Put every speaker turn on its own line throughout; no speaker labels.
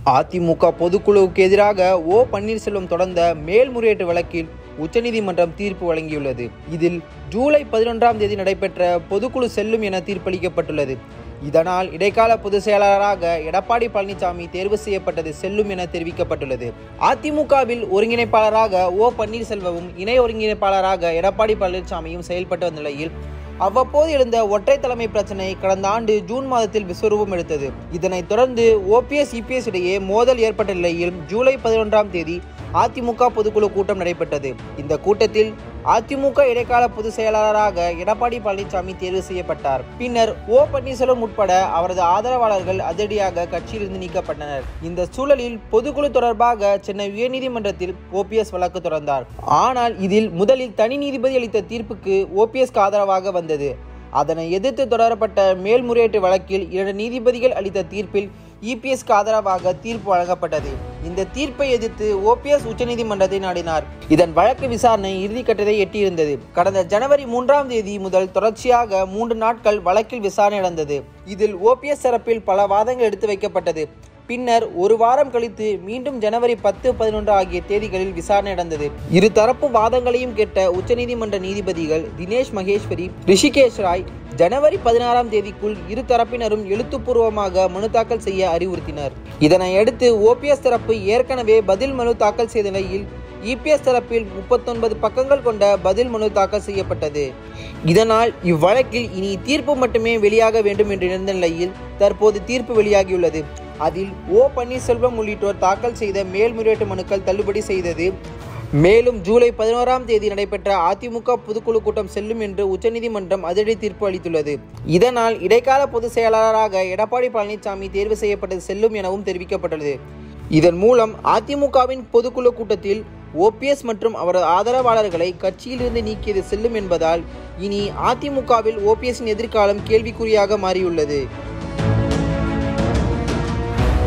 அதிமுக பொதுக்குழுவுக்கு எதிராக ஓ பன்னீர்செல்வம் தொடர்ந்த மேல்முறையீட்டு வழக்கில் உச்சநீதிமன்றம் தீர்ப்பு வழங்கியுள்ளது இதில் ஜூலை பதினொன்றாம் தேதி நடைபெற்ற பொதுக்குழு செல்லும் என தீர்ப்பளிக்கப்பட்டுள்ளது இதனால் இடைக்கால பொதுச் செயலாளராக எடப்பாடி பழனிசாமி தேர்வு செய்யப்பட்டது செல்லும் என தெரிவிக்கப்பட்டுள்ளது அதிமுகவில் ஒருங்கிணைப்பாளராக ஓ பன்னீர்செல்வமும் இணை ஒருங்கிணைப்பாளராக எடப்பாடி பழனிசாமியும் செயல்பட்டு வந்த நிலையில் அவ்வப்போது எழுந்த ஒற்றை தலைமை பிரச்சனை கடந்த ஆண்டு ஜூன் மாதத்தில் விஸ்வரூபம் எடுத்தது இதனைத் தொடர்ந்து ஓபிஎஸ் இபிஎஸ் இடையே மோதல் ஏற்பட்ட நிலையில் ஜூலை பதினொன்றாம் தேதி அதிமுக பொதுக்குழு கூட்டம் நடைபெற்றது இந்த கூட்டத்தில் அதிமுக இடைக்கால பொதுச் செயலாளராக எடப்பாடி பழனிசாமி தேர்வு செய்யப்பட்டார் பின்னர் ஓ பன்னீர்செல்வம் உட்பட அவரது ஆதரவாளர்கள் அதிரடியாக கட்சியிலிருந்து நீக்கப்பட்டனர் இந்த சூழலில் பொதுக்குழு தொடர்பாக சென்னை உயர்நீதிமன்றத்தில் ஓபிஎஸ் வழக்கு தொடர்ந்தார் ஆனால் இதில் முதலில் தனி நீதிபதி அளித்த தீர்ப்புக்கு ஓபிஎஸ்க்கு ஆதரவாக வந்தது அதனை எதிர்த்து தொடரப்பட்ட மேல்முறையீட்டு வழக்கில் இரண்டு நீதிபதிகள் அளித்த தீர்ப்பில் இபிஎஸ்க்கு ஆதரவாக தீர்ப்பு வழங்கப்பட்டது இந்த தீர்ப்பை எதிர்த்து ஓபிஎஸ் உச்சநீதிமன்றத்தை நாடினார் இதன் வழக்கு விசாரணை இறுதிக்கட்டத்தை எட்டியிருந்தது கடந்த ஜனவரி மூன்றாம் தேதி முதல் தொடர்ச்சியாக மூன்று நாட்கள் வழக்கில் விசாரணை நடந்தது இதில் ஓபிஎஸ் தரப்பில் பல வாதங்கள் எடுத்து வைக்கப்பட்டது பின்னர் ஒரு வாரம் கழித்து மீண்டும் ஜனவரி பத்து பதினொன்று ஆகிய தேதிகளில் விசாரணை நடந்தது இரு தரப்பு வாதங்களையும் கேட்ட உச்சநீதிமன்ற நீதிபதிகள் தினேஷ் மகேஸ்வரி ரிஷிகேஷ் ராய் ஜனவரி பதினாறாம் தேதிக்குள் இரு தரப்பினரும் எழுத்துப்பூர்வமாக மனு தாக்கல் செய்ய அறிவுறுத்தினர் இதனை அடுத்து ஓபிஎஸ் தரப்பு ஏற்கனவே பதில் மனு தாக்கல் செய்த நிலையில் இபிஎஸ் தரப்பில் முப்பத்தொன்பது பக்கங்கள் கொண்ட பதில் மனு தாக்கல் செய்யப்பட்டது இதனால் இவ்வழக்கில் இனி தீர்ப்பு மட்டுமே வெளியாக வேண்டும் என்று இருந்த நிலையில் தற்போது தீர்ப்பு வெளியாகியுள்ளது அதில் ஓ பன்னீர்செல்வம் உள்ளிட்டோர் தாக்கல் செய்த மேல்முறையீட்டு மனுக்கள் தள்ளுபடி செய்தது மேலும் ஜூலை பதினோராம் தேதி நடைபெற்ற அதிமுக பொதுக்குழு கூட்டம் செல்லும் என்று உச்சநீதிமன்றம் அதிரடி தீர்ப்பு அளித்துள்ளது இதனால் இடைக்கால பொதுச் செயலாளராக எடப்பாடி பழனிசாமி தேர்வு செய்யப்பட்டது செல்லும் எனவும் தெரிவிக்கப்பட்டுள்ளது இதன் மூலம் அதிமுகவின் பொதுக்குழு கூட்டத்தில் ஓபிஎஸ் மற்றும் அவரது ஆதரவாளர்களை கட்சியிலிருந்து நீக்கியது செல்லும் என்பதால் இனி அதிமுகவில் ஓபிஎஸ்ஸின் எதிர்காலம் கேள்விக்குறியாக மாறியுள்ளது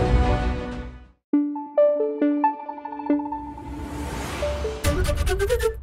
Thank you.